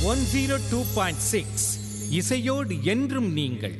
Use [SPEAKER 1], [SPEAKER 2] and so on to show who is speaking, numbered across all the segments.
[SPEAKER 1] one zero two point six இசையோடு என்றும் நீங்கள்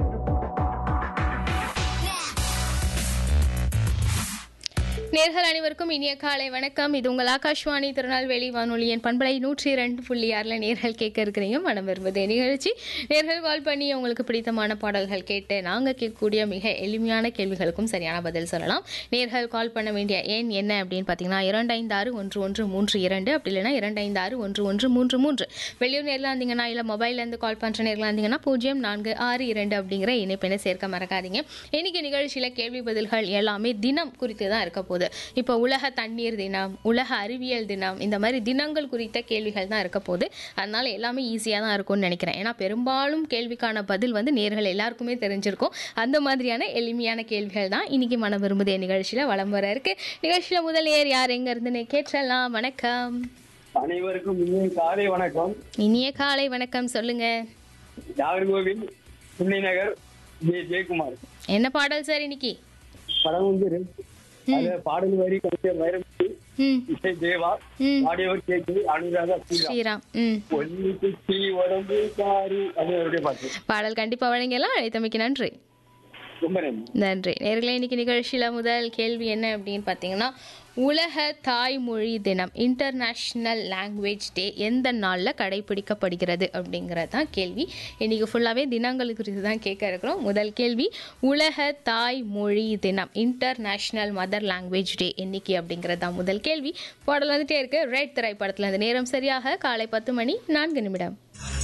[SPEAKER 2] நேர்கள் அனைவருக்கும் இனிய காலை வணக்கம் இது உங்கள் ஆகாஷ்வாணி திருநெல்வேலி வானொலியின் பண்பலை நூற்றி இரண்டு புள்ளி ஆறில் நேர்கள் கேட்க இருக்கிறீங்க மனம் விரும்புதே நிகழ்ச்சி நேர்கள் கால் பண்ணி உங்களுக்கு பிடித்தமான பாடல்கள் கேட்டு நாங்கள் கேட்கக்கூடிய மிக எளிமையான கேள்விகளுக்கும் சரியான பதில் சொல்லலாம் நேர்கள் கால் பண்ண வேண்டிய எண் என்ன அப்படின்னு பார்த்தீங்கன்னா இரண்டு ஐந்து ஆறு ஒன்று ஒன்று மூன்று இரண்டு அப்படி இல்லைன்னா இரண்டு ஐந்து ஆறு ஒன்று ஒன்று மூன்று மூன்று வெளியூர் நேரில் இருந்தீங்கன்னா இல்லை மொபைல்லேருந்து கால் பண்ணுற நேரில் இருந்தீங்கன்னா பூஜ்ஜியம் நான்கு ஆறு இரண்டு அப்படிங்கிற இணைப்பினை சேர்க்க மறக்காதீங்க இன்னைக்கு நிகழ்ச்சியில் கேள்வி பதில்கள் எல்லாமே தினம் குறித்து தான் இருக்க போகுது இப்போ உலக தண்ணீர் தினம் உலக அறிவியல் தினம் இந்த மாதிரி தினங்கள் குறித்த கேள்விகள் தான் இருக்க போகுது அதனால எல்லாமே ஈஸியாக தான் இருக்கும்னு நினைக்கிறேன் ஏன்னா பெரும்பாலும் கேள்விக்கான பதில் வந்து நேர்கள் எல்லாருக்குமே தெரிஞ்சிருக்கும் அந்த மாதிரியான எளிமையான கேள்விகள் தான் இன்னைக்கு மன விரும்புதே நிகழ்ச்சியில் வலம் வர இருக்கு நிகழ்ச்சியில் முதல் நேர் யார் எங்க இருந்துன்னு கேட்டலாம் வணக்கம்
[SPEAKER 3] அனைவருக்கும் இனிய காலை வணக்கம்
[SPEAKER 2] இனிய காலை வணக்கம் சொல்லுங்க
[SPEAKER 3] நாகர்கோவில் புள்ளி நகர் ஜே ஜெயக்குமார்
[SPEAKER 2] என்ன பாடல் சார் இன்னைக்கு
[SPEAKER 3] படம் வந்து அது பாடல் வரி கவிஞர் வைரமுத்து
[SPEAKER 2] ம்
[SPEAKER 3] இசை தேவா
[SPEAKER 2] ம்
[SPEAKER 3] ஆடியவர் கேக்கு அனுராதா ஸ்ரீராம்
[SPEAKER 2] ஸ்ரீராம் ம்
[SPEAKER 3] ஒல்லி குச்சி உடம்பு காரி அது அவருடைய பாட்டு
[SPEAKER 2] பாடல் கண்டிப்பாக வழங்கலாம் அழைத்தமைக்கு நன்றி
[SPEAKER 3] ரொம்ப நன்றி
[SPEAKER 2] நன்றி நேர்களே இன்னைக்கு நிகழ்ச்சியில் முதல் கேள்வி என்ன அப்படின்னு பார்த்தீங்கன்னா உலக தாய்மொழி தினம் இன்டர்நேஷ்னல் லாங்குவேஜ் டே எந்த நாளில் கடைபிடிக்கப்படுகிறது அப்படிங்கிறது தான் கேள்வி இன்னைக்கு ஃபுல்லாகவே தினங்கள் குறித்து தான் கேட்க இருக்கிறோம் முதல் கேள்வி உலக தாய்மொழி தினம் இன்டர்நேஷ்னல் மதர் லாங்குவேஜ் டே என்னைக்கு அப்படிங்கிறது தான் முதல் கேள்வி பாடல் வந்துட்டே இருக்கு ரெட் திரைப்படத்தில் அந்த நேரம் சரியாக காலை பத்து மணி நான்கு நிமிடம்